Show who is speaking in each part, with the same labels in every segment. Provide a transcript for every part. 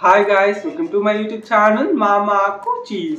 Speaker 1: Hi guys, welcome to my YouTube channel Mama Coochies.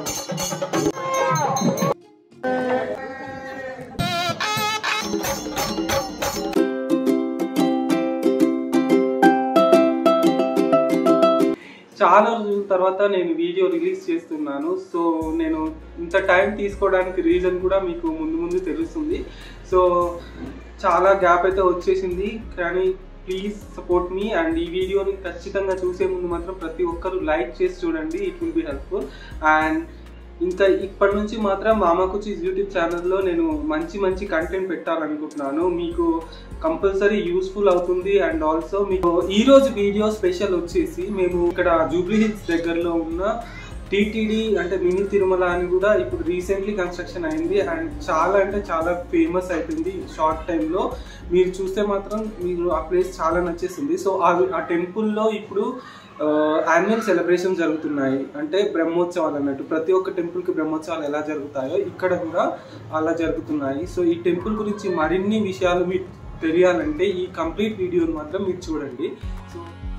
Speaker 1: చాలా రోజుల తర్వాత నేను వీడియో రిలీజ్ చేస్తున్నాను సో నేను ఇంత టైం తీసుకోవడానికి రీజన్ కూడా మీకు ముందు ముందు తెలుస్తుంది సో చాలా గ్యాప్ అయితే వచ్చేసింది కానీ ప్లీజ్ సపోర్ట్ మీ అండ్ ఈ వీడియోని ఖచ్చితంగా చూసే ముందు మాత్రం ప్రతి ఒక్కరు లైక్ చేసి చూడండి it will be helpful and ఇంకా ఇప్పటి నుంచి మాత్రం మామకుచి యూట్యూబ్ ఛానల్లో నేను మంచి మంచి కంటెంట్ పెట్టాలనుకుంటున్నాను మీకు కంపల్సరీ యూస్ఫుల్ అవుతుంది అండ్ ఆల్సో మీకు ఈ రోజు వీడియో స్పెషల్ వచ్చేసి మేము ఇక్కడ జూబ్లీ హిల్స్ దగ్గరలో ఉన్న టీటీడీ అంటే మినీ తిరుమల అని కూడా ఇప్పుడు రీసెంట్లీ కన్స్ట్రక్షన్ అయింది అండ్ చాలా అంటే చాలా ఫేమస్ అయిపోయింది షార్ట్ టైంలో మీరు చూస్తే మాత్రం మీరు ఆ ప్లేస్ చాలా నచ్చేస్తుంది సో ఆ ఆ టెంపుల్లో ఇప్పుడు యాన్యువల్ సెలబ్రేషన్ జరుగుతున్నాయి అంటే బ్రహ్మోత్సవాలు అన్నట్టు ప్రతి ఒక్క టెంపుల్కి బ్రహ్మోత్సవాలు ఎలా జరుగుతాయో ఇక్కడ కూడా అలా జరుగుతున్నాయి సో ఈ టెంపుల్ గురించి మరిన్ని విషయాలు మీకు తెలియాలంటే ఈ కంప్లీట్ వీడియోని మాత్రం మీరు చూడండి సో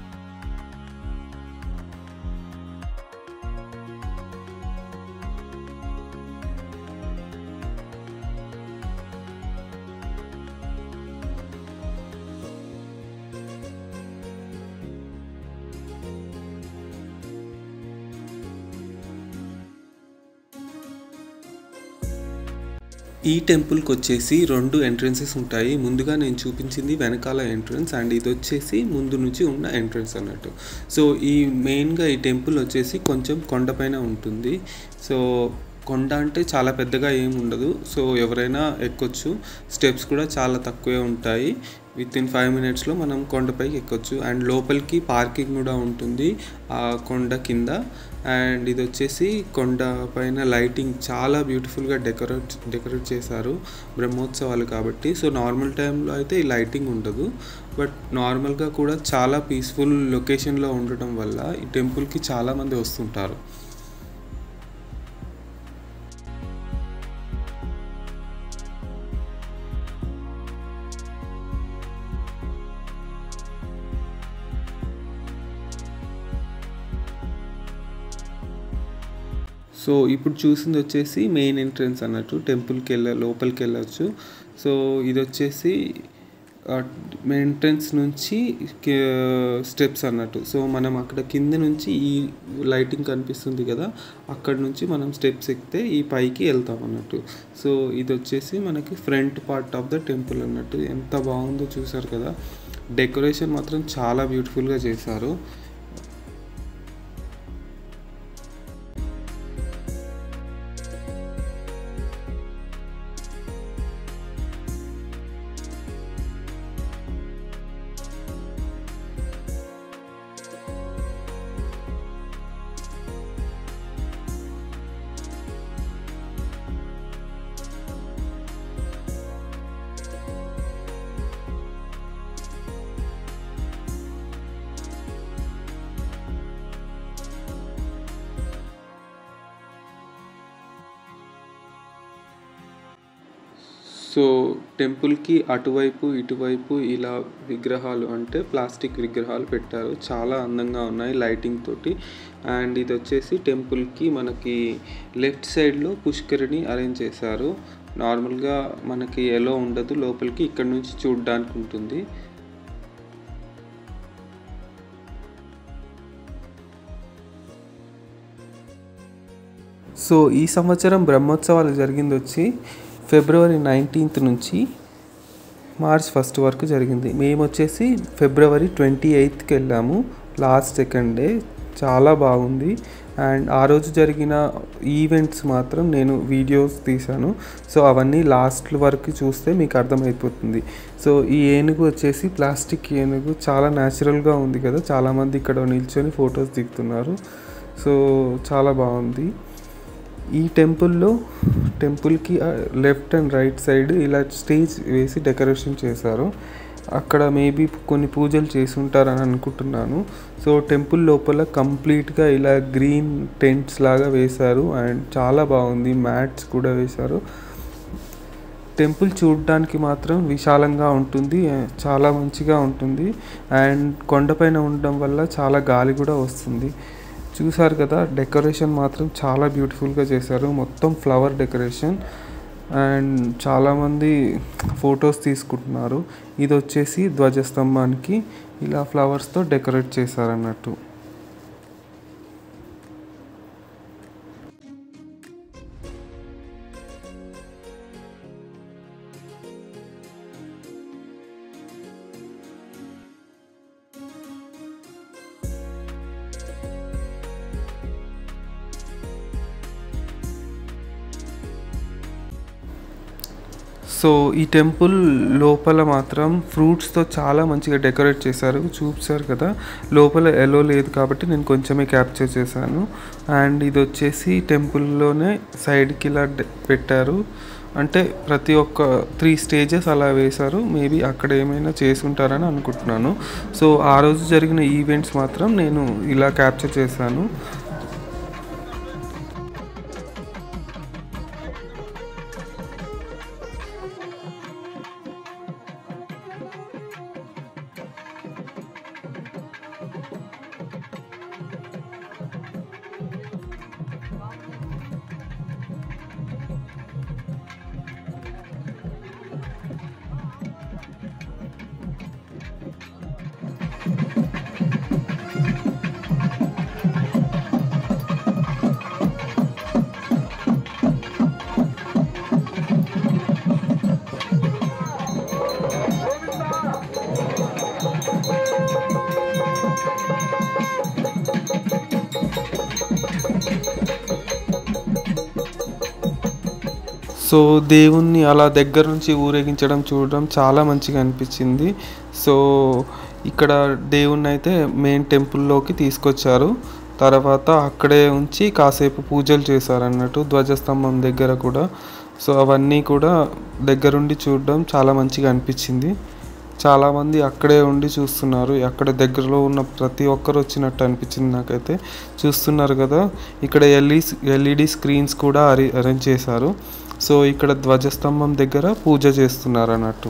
Speaker 2: ఈ టెంపుల్కి వచ్చేసి రెండు ఎంట్రన్సెస్ ఉంటాయి ముందుగా నేను చూపించింది వెనకాల ఎంట్రన్స్ అండ్ ఇది వచ్చేసి ముందు నుంచి ఉన్న ఎంట్రన్స్ అన్నట్టు సో ఈ మెయిన్గా ఈ టెంపుల్ వచ్చేసి కొంచెం కొండపైన ఉంటుంది సో కొండ అంటే చాలా పెద్దగా ఏం ఉండదు సో ఎవరైనా ఎక్కొచ్చు స్టెప్స్ కూడా చాలా తక్కువే ఉంటాయి విత్ ఇన్ ఫైవ్ మినిట్స్లో మనం కొండపైకి ఎక్కొచ్చు అండ్ లోపలికి పార్కింగ్ కూడా ఉంటుంది ఆ కొండ కింద అండ్ ఇది వచ్చేసి కొండ పైన లైటింగ్ చాలా బ్యూటిఫుల్గా డెకరేట్ డెకరేట్ చేశారు బ్రహ్మోత్సవాలు కాబట్టి సో నార్మల్ టైంలో అయితే ఈ లైటింగ్ ఉండదు బట్ నార్మల్గా కూడా చాలా పీస్ఫుల్ లొకేషన్లో ఉండటం వల్ల ఈ టెంపుల్కి చాలామంది వస్తుంటారు సో ఇప్పుడు చూసింది వచ్చేసి మెయిన్ ఎంట్రన్స్ అన్నట్టు టెంపుల్కి వెళ్ళ లోపలికి వెళ్ళచ్చు సో ఇది వచ్చేసి ఎంట్రన్స్ నుంచి స్టెప్స్ అన్నట్టు సో మనం అక్కడ కింద నుంచి ఈ లైటింగ్ కనిపిస్తుంది కదా అక్కడ నుంచి మనం స్టెప్స్ ఎక్కితే ఈ పైకి వెళ్తాం అన్నట్టు సో ఇది వచ్చేసి మనకి front part of the temple అన్నట్టు ఎంత బాగుందో చూసారు కదా డెకరేషన్ మాత్రం చాలా బ్యూటిఫుల్గా చేశారు సో టెంపుల్కి అటువైపు ఇటువైపు ఇలా విగ్రహాలు అంటే ప్లాస్టిక్ విగ్రహాలు పెట్టారు చాలా అందంగా ఉన్నాయి లైటింగ్ తోటి అండ్ ఇది వచ్చేసి టెంపుల్కి మనకి లెఫ్ట్ సైడ్లో పుష్కరిని అరేంజ్ చేశారు నార్మల్గా మనకి ఎలో ఉండదు లోపలికి ఇక్కడ నుంచి చూడడానికి ఉంటుంది సో ఈ సంవత్సరం బ్రహ్మోత్సవాలు జరిగింది వచ్చి ఫిబ్రవరి నైన్టీన్త్ నుంచి మార్చ్ ఫస్ట్ వరకు జరిగింది మేము వచ్చేసి ఫిబ్రవరి ట్వంటీ ఎయిత్కి వెళ్ళాము లాస్ట్ సెకండ్ డే చాలా బాగుంది అండ్ ఆ రోజు జరిగిన ఈవెంట్స్ మాత్రం నేను వీడియోస్ తీశాను సో అవన్నీ లాస్ట్ వరకు చూస్తే మీకు అర్థమైపోతుంది సో ఈ ఏనుగు వచ్చేసి ప్లాస్టిక్ ఏనుగు చాలా న్యాచురల్గా ఉంది కదా చాలామంది ఇక్కడ నిల్చొని ఫొటోస్ దిగుతున్నారు సో చాలా బాగుంది ఈ టెంపుల్లో టెంపుల్కి లెఫ్ట్ అండ్ రైట్ సైడ్ ఇలా స్టేజ్ వేసి డెకరేషన్ చేశారు అక్కడ మేబీ కొన్ని పూజలు చేసి ఉంటారని అనుకుంటున్నాను సో టెంపుల్ లోపల కంప్లీట్గా ఇలా గ్రీన్ టెంట్స్ లాగా వేశారు అండ్ చాలా బాగుంది మ్యాట్స్ కూడా వేశారు టెంపుల్ చూడడానికి మాత్రం విశాలంగా ఉంటుంది చాలా మంచిగా ఉంటుంది అండ్ కొండపైన ఉండడం వల్ల చాలా గాలి కూడా వస్తుంది చూసారు కదా డెకరేషన్ మాత్రం చాలా బ్యూటిఫుల్గా చేశారు మొత్తం ఫ్లవర్ డెకరేషన్ అండ్ చాలామంది ఫొటోస్ తీసుకుంటున్నారు ఇది వచ్చేసి ధ్వజస్తంభానికి ఇలా ఫ్లవర్స్తో డెకరేట్ చేశారన్నట్టు సో ఈ టెంపుల్ లోపల మాత్రం ఫ్రూట్స్తో చాలా మంచిగా డెకరేట్ చేశారు చూసారు కదా లోపల ఎలో లేదు కాబట్టి నేను కొంచెమే క్యాప్చర్ చేశాను అండ్ ఇది వచ్చేసి టెంపుల్లోనే సైడ్కి ఇలా డె- పెట్టారు అంటే ప్రతి ఒక్క త్రీ స్టేజెస్ అలా వేశారు మేబీ అక్కడ ఏమైనా చేసుంటారని అనుకుంటున్నాను సో ఆ రోజు జరిగిన ఈవెంట్స్ మాత్రం నేను ఇలా క్యాప్చర్ చేశాను సో దేవుణ్ణి అలా దగ్గర నుంచి ఊరేగించడం చూడడం చాలా మంచిగా అనిపించింది సో ఇక్కడ దేవుణ్ణి అయితే మెయిన్ టెంపుల్లోకి తీసుకొచ్చారు తర్వాత అక్కడే ఉంచి కాసేపు పూజలు చేశారు అన్నట్టు ధ్వజస్తంభం దగ్గర కూడా సో అవన్నీ కూడా దగ్గరుండి చూడడం చాలా మంచిగా అనిపించింది చాలామంది అక్కడే ఉండి చూస్తున్నారు అక్కడ దగ్గరలో ఉన్న ప్రతి ఒక్కరు వచ్చినట్టు అనిపించింది నాకైతే చూస్తున్నారు కదా ఇక్కడ ఎల్ఈ ఎల్ఈడి స్క్రీన్స్ కూడా అరే అరేంజ్ చేశారు సో ఇక్కడ ధ్వజస్తంభం దగ్గర పూజ చేస్తున్నారు అన్నట్టు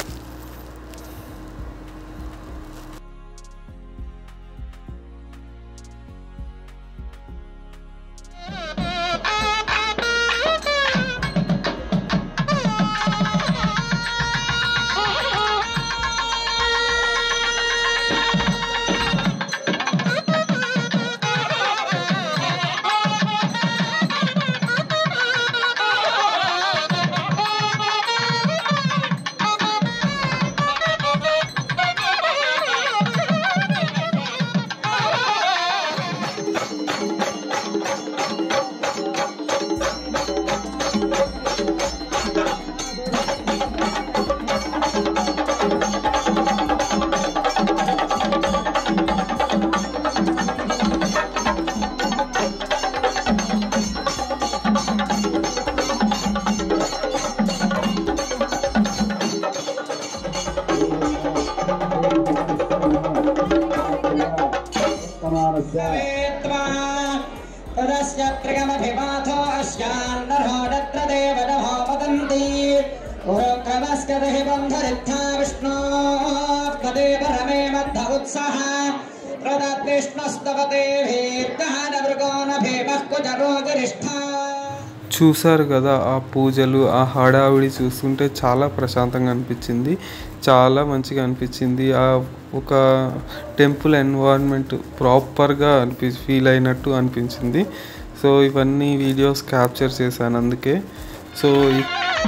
Speaker 3: वेत्त्वा तदस्य त्रिगमभिवाथो अस्यान्नर्हो तत्र देवनभो वदन्ति उरुक्रमस्कदहि बन्धरित्था विष्णोऽप्तदेव रमे मध्य उत्सः प्रदद्विष्णुस्तवते भीर्दहन मृगो न भीमः कुजरो गिरिष्ठा
Speaker 2: చూసారు కదా ఆ పూజలు ఆ హడావిడి చూస్తుంటే చాలా ప్రశాంతంగా అనిపించింది చాలా మంచిగా అనిపించింది ఆ ఒక టెంపుల్ ఎన్వైర్న్మెంట్ ప్రాపర్గా అనిపి ఫీల్ అయినట్టు అనిపించింది సో ఇవన్నీ వీడియోస్ క్యాప్చర్ చేశాను అందుకే సో ఈ-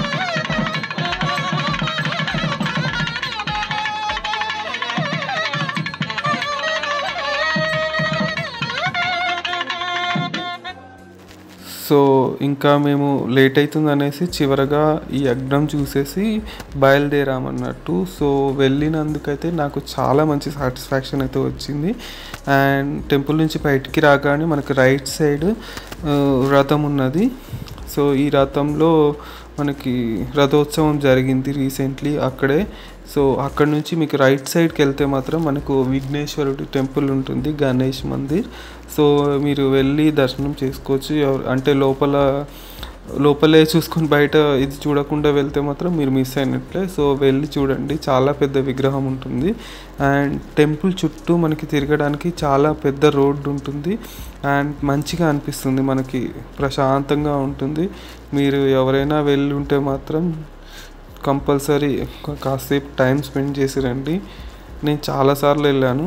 Speaker 2: సో ఇంకా మేము లేట్ అవుతుంది అనేసి చివరగా ఈ యజ్ఞం చూసేసి బయలుదేరామన్నట్టు సో వెళ్ళినందుకైతే నాకు చాలా మంచి సాటిస్ఫాక్షన్ అయితే వచ్చింది అండ్ టెంపుల్ నుంచి బయటికి రాగానే మనకు రైట్ సైడ్ ఆ, రథం ఉన్నది సో ఈ రథంలో మనకి రథోత్సవం జరిగింది రీసెంట్లీ అక్కడే సో అక్కడ నుంచి మీకు రైట్ సైడ్కి వెళ్తే మాత్రం మనకు విఘ్నేశ్వరుడి టెంపుల్ ఉంటుంది గణేష్ మందిర్ సో మీరు వెళ్ళి దర్శనం చేసుకోవచ్చు ఎవ- అంటే లోపల లోపలే చూసుకొని బయట ఇది చూడకుండా వెళ్తే మాత్రం మీరు మిస్ అయినట్లే సో వెళ్ళి చూడండి చాలా పెద్ద విగ్రహం ఉంటుంది అండ్ టెంపుల్ చుట్టూ మనకి తిరగడానికి చాలా పెద్ద రోడ్డు ఉంటుంది అండ్ మంచిగా అనిపిస్తుంది మనకి ప్రశాంతంగా ఉంటుంది మీరు ఎవరైనా వెళ్ళి ఉంటే మాత్రం కంపల్సరీ కాసేపు టైం స్పెండ్ చేసి రండి నేను చాలాసార్లు వెళ్ళాను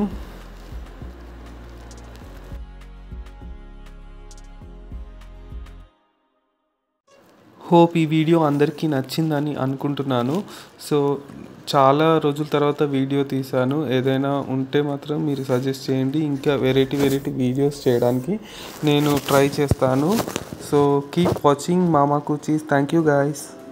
Speaker 2: హోప్ ఈ వీడియో అందరికీ నచ్చిందని అనుకుంటున్నాను సో చాలా రోజుల తర్వాత వీడియో తీశాను ఏదైనా ఉంటే మాత్రం మీరు సజెస్ట్ చేయండి ఇంకా వెరైటీ వెరైటీ వీడియోస్ చేయడానికి నేను ట్రై చేస్తాను సో కీప్ వాచింగ్ మామా కుచీస్ థ్యాంక్ యూ గాయస్